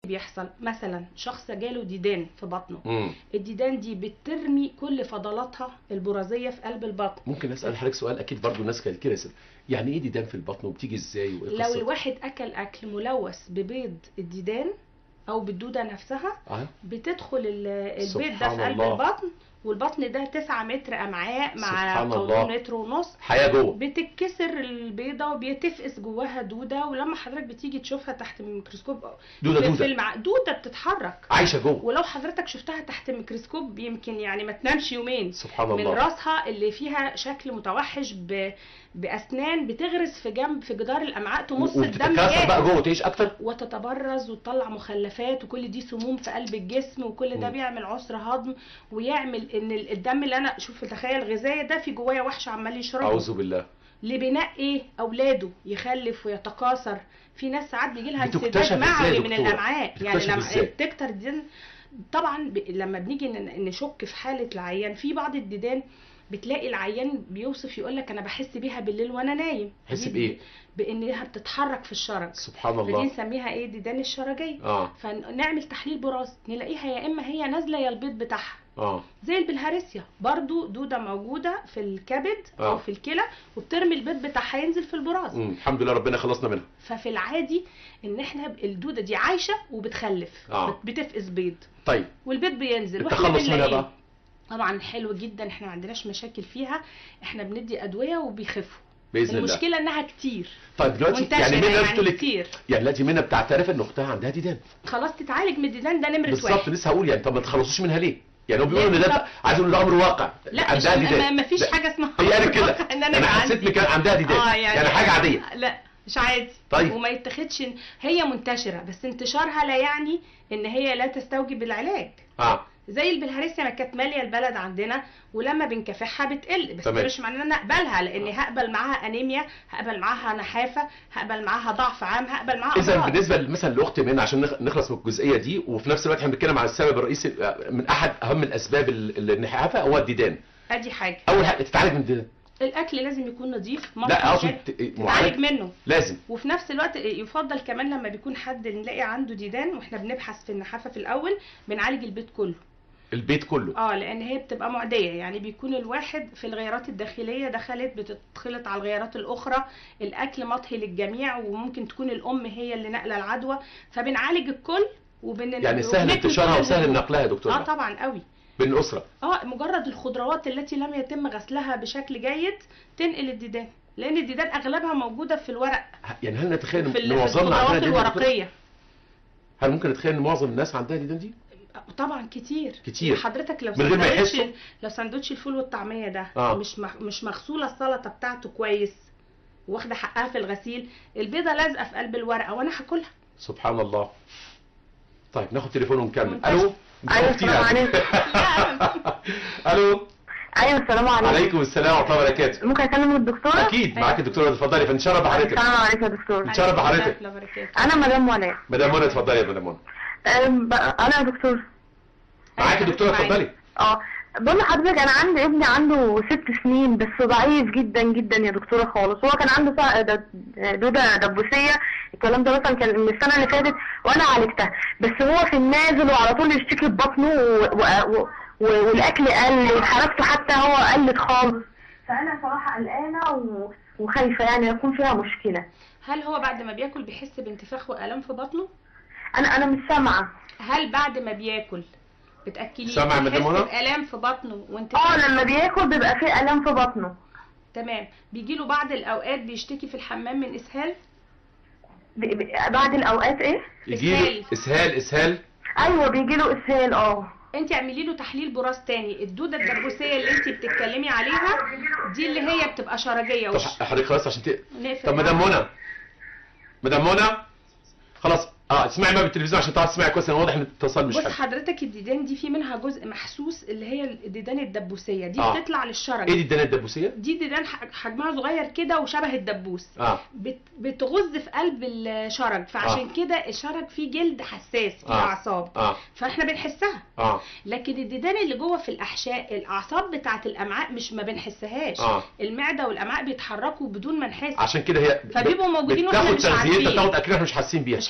بيحصل مثلا شخص جاله ديدان في بطنه مم. الديدان دي بترمي كل فضلاتها البرازيه في قلب البطن ممكن اسال حضرتك سؤال اكيد برضو الناس كانت كده يسأل. يعني ايه ديدان في البطن وبتيجي ازاي وايه لو قصتها؟ الواحد اكل اكل ملوث ببيض الديدان او بالدوده نفسها اه بتدخل ال- البيض ده سبحان في قلب الله. البطن والبطن ده 9 متر امعاء مع سبحان قولون الله. متر ونص حياه جوه بتتكسر البيضه وبيتفقس جواها دوده ولما حضرتك بتيجي تشوفها تحت الميكروسكوب دوده في- في دوده المع... دوده بتتحرك عايشه جوه ولو حضرتك شفتها تحت الميكروسكوب يمكن يعني ما تنامش يومين سبحان من الله راسها اللي فيها شكل متوحش ب... باسنان بتغرز في جنب في جدار الامعاء تمص الدم وبتتكاثر جاهز. بقى جوه وتعيش اكتر وتتبرز وتطلع مخلفات وكل دي سموم في قلب الجسم وكل ده مم. بيعمل عسر هضم ويعمل ان ال- الدم اللي انا شوف تخيل غذائي ده في جوايا وحش عمال يشربه اعوذ بالله لبناء ايه اولاده يخلف ويتكاثر في ناس ساعات بيجي لها بتكتشف انسداد إزاي معوي يا من دكتورة؟ الامعاء يعني بتكتشف لما إزاي؟ التكتر دي طبعا ب... لما بنيجي ن- نشك في حاله العيان في بعض الديدان بتلاقي العيان بيوصف يقول لك انا بحس بيها بالليل وانا نايم تحس دي بايه بانها بتتحرك في الشرج سبحان فدي الله نسميها ايه ديدان الشرجيه اه فنعمل تحليل براز نلاقيها يا اما هي نازله يا البيض بتاعها اه زي البلهارسيا برضو دوده موجوده في الكبد آه. او في الكلى وبترمي البيض بتاعها ينزل في البراز مم. الحمد لله ربنا خلصنا منها ففي العادي ان احنا ب- الدوده دي عايشه وبتخلف آه. بت- بتفقس بيض طيب والبيض بينزل واحنا التخلص منها بنلاقيه. بقى طبعا حلو جدا احنا ما عندناش مشاكل فيها احنا بندي ادويه وبيخفوا باذن الله المشكله انها كتير طيب دلوقتي منتشره يعني منى يعني, قلت لك كتير يعني دلوقتي منى بتعترف ان اختها عندها ديدان خلاص تتعالج من الديدان ده نمره بالظبط واحد لسه هقول يعني طب ما تخلصوش منها ليه؟ يعني هم بيقولوا ان ليه؟ ده عايز اقول ده امر واقع لا مش عندها ما, ما فيش ده- حاجه اسمها هي قالت كده ان انا انا يبقى حسيت عندي- ان كان عندها ديدان اه يعني حاجه عاديه لا مش عادي طيب. وما يتاخدش إن- هي منتشره بس انتشارها لا يعني ان هي لا تستوجب العلاج اه زي البلهارسيا ما كانت ماليه البلد عندنا ولما بنكافحها بتقل بس تمام. ده مش معناه ان انا اقبلها لاني هقبل معاها انيميا هقبل معاها نحافه هقبل معاها ضعف عام هقبل معاها اذا أمراض. بالنسبه مثلا لاختي منى عشان نخ- نخلص من الجزئيه دي وفي نفس الوقت احنا بنتكلم على السبب الرئيسي من احد اهم الاسباب ال- النحافه هو الديدان ادي حاجه اول حاجه تتعالج من الديدان الاكل لازم يكون نظيف لا اقصد مطهي، ت- تتعالج معالج منه لازم وفي نفس الوقت يفضل كمان لما بيكون حد نلاقي عنده ديدان واحنا بنبحث في النحافه في الاول بنعالج البيت كله البيت كله اه لان هي بتبقى معديه يعني بيكون الواحد في الغيارات الداخليه دخلت بتتخلط على الغيارات الاخرى الاكل مطهي للجميع وممكن تكون الام هي اللي نقله العدوى فبنعالج الكل وبن يعني سهل وبنكوي انتشارها كل وسهل الهجوم. نقلها يا دكتور اه طبعا قوي بين الاسره اه مجرد الخضروات التي لم يتم غسلها بشكل جيد تنقل الديدان لان الديدان اغلبها موجوده في الورق يعني هل نتخيل في ان ال- في معظمنا عندنا الخضروات ديدان يا دكتور؟ الورقيه هل ممكن نتخيل ان معظم الناس عندها ديدان دي؟ طبعا كتير كتير. حضرتك لو من غير ما سندوتش يحسوا؟ لو سندوتش الفول والطعميه ده آه. مش مغ... مش مغسوله السلطه بتاعته كويس واخده حقها في الغسيل البيضه لازقه في قلب الورقه وانا هاكلها سبحان الله طيب ناخد تليفون ونكمل منتشر. الو أيوة، كتير السلام على عليكم. فكرة. الو ايوه السلام عليكم عليكم السلام ورحمه الله وبركاته ممكن اكلم الدكتوره اكيد معاك الدكتوره اتفضلي فنشرف بحضرتك السلام عليكم يا دكتور نتشرف بحضرتك. عليكم السلام ورحمة الله وبركاته. انا مدام ولاء مدام منى اتفضلي يا مدام منى أم، بقى- انا يا دكتور معاك الدكتوره معاك. اتفضلي اه بقول لحضرتك انا عندي ابني عنده ست سنين بس ضعيف جدا جدا يا دكتوره خالص هو كان عنده سا- د- دوده دبوسيه الكلام ده مثلا كان من السنه اللي فاتت وانا عالجتها بس هو في النازل وعلى طول يشتكي ببطنه و... و... و... و- والاكل قل وحركته حتى هو قلت خالص فانا صراحه قلقانه و... وخايفه يعني يكون فيها مشكله هل هو بعد ما بياكل بيحس بانتفاخ والام في بطنه انا انا مش سامعه هل بعد ما بياكل بتاكليه سامعة يا مدام بيحس منى؟ بالام في بطنه وانت اه لما بياكل بيبقى فيه الام في بطنه تمام بيجي له بعض الاوقات بيشتكي في الحمام من اسهال ب... ب... بعد الاوقات ايه يجيله اسهال اسهال ايوه بيجي له اسهال اه انت اعملي له تحليل براز تاني الدوده الدبوسيه اللي انت بتتكلمي عليها دي اللي هي بتبقى شرجيه طب وش حضرتك خلاص عشان ت... نقفل طب مدام معاها. منى مدام منى خلاص اه اسمعي بقى بالتلفزيون عشان تعرف تسمعي كويس انا واضح ان الاتصال مش بص حلو حضرتك الديدان دي في منها جزء محسوس اللي هي الديدان الدبوسيه دي آه. بتطلع للشرج ايه دي الدنيا الدبوسيه؟ دي ديدان ح- حجمها صغير كده وشبه الدبوس اه بت- بتغز في قلب الشرج فعشان آه. كده الشرج فيه جلد حساس فيه آه. اعصاب اه فاحنا بنحسها اه لكن الديدان اللي جوه في الاحشاء الاعصاب بتاعه الامعاء مش ما بنحسهاش اه المعده والامعاء بيتحركوا بدون ما نحس عشان كده هي فبيبقوا موجودين واحنا بتاخد مش تغذيتها عارفين. بتاخد اكلها مش حاسين بيها مش حاسين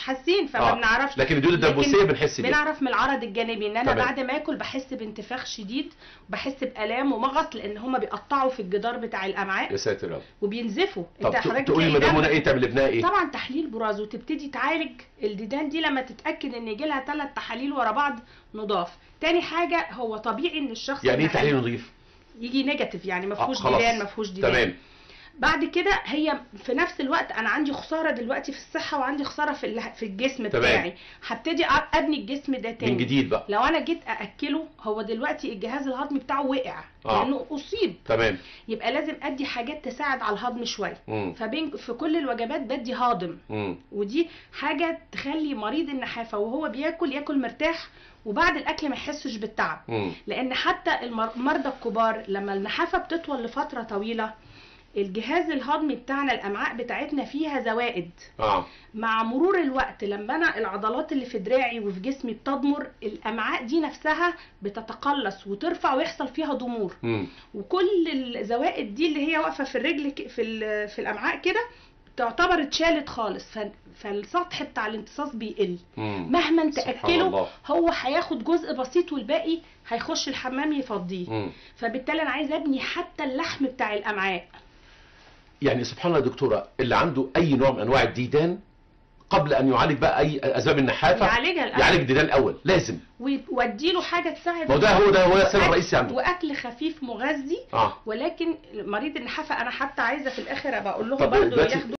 فما آه. بنعرفش لكن الدود الدبوسيه لكن بنحس بيها بنعرف من العرض الجانبي ان انا تمام. بعد ما اكل بحس بانتفاخ شديد وبحس بالام ومغص لان هما بيقطعوا في الجدار بتاع الامعاء يا ساتر يا رب وبينزفوا طب حضرتك تقولي تلاقي لمدام دم- منى ايه تعمل لابنها ايه؟ طبعا تحليل براز وتبتدي تعالج الديدان دي لما تتاكد ان يجي لها ثلاث تحاليل ورا بعض نضاف تاني حاجه هو طبيعي ان الشخص يعني ايه اللي تحليل نظيف؟ يجي نيجاتيف يعني ما آه، فيهوش خلاص. ديدان ما فيهوش ديدان تمام بعد كده هي في نفس الوقت انا عندي خساره دلوقتي في الصحه وعندي خساره في ال- في الجسم تمام. بتاعي هبتدي أ- ابني الجسم ده تاني من جديد بقى لو انا جيت ااكله هو دلوقتي الجهاز الهضمي بتاعه وقع آه. لانه اصيب تمام يبقى لازم ادي حاجات تساعد على الهضم شويه مم. فبين في كل الوجبات بدي هاضم مم. ودي حاجه تخلي مريض النحافه وهو بياكل ياكل مرتاح وبعد الاكل ما يحسش بالتعب مم. لان حتى المر- المرضى الكبار لما النحافه بتطول لفتره طويله الجهاز الهضمي بتاعنا الامعاء بتاعتنا فيها زوائد اه مع مرور الوقت لما انا العضلات اللي في دراعي وفي جسمي بتضمر الامعاء دي نفسها بتتقلص وترفع ويحصل فيها ضمور مم. وكل الزوائد دي اللي هي واقفه في الرجل ك- في ال- في الامعاء كده تعتبر اتشالت خالص ف- فالسطح بتاع الامتصاص بيقل مم. مهما انت سبحان تاكله الله. هو هياخد جزء بسيط والباقي هيخش الحمام يفضيه مم. فبالتالي انا عايزه ابني حتى اللحم بتاع الامعاء يعني سبحان الله يا دكتوره اللي عنده اي نوع من انواع الديدان قبل ان يعالج بقى اي اسباب النحافه يعالجها الأول. يعالج الديدان الاول لازم واديله حاجه تساعد ما هو ده هو ده هو ده السبب وأكل- الرئيسي عنده واكل خفيف مغذي اه ولكن مريض النحافه انا حتى عايزه في الاخر ابقى اقول لهم طب برضه دلوقتي ياخدوا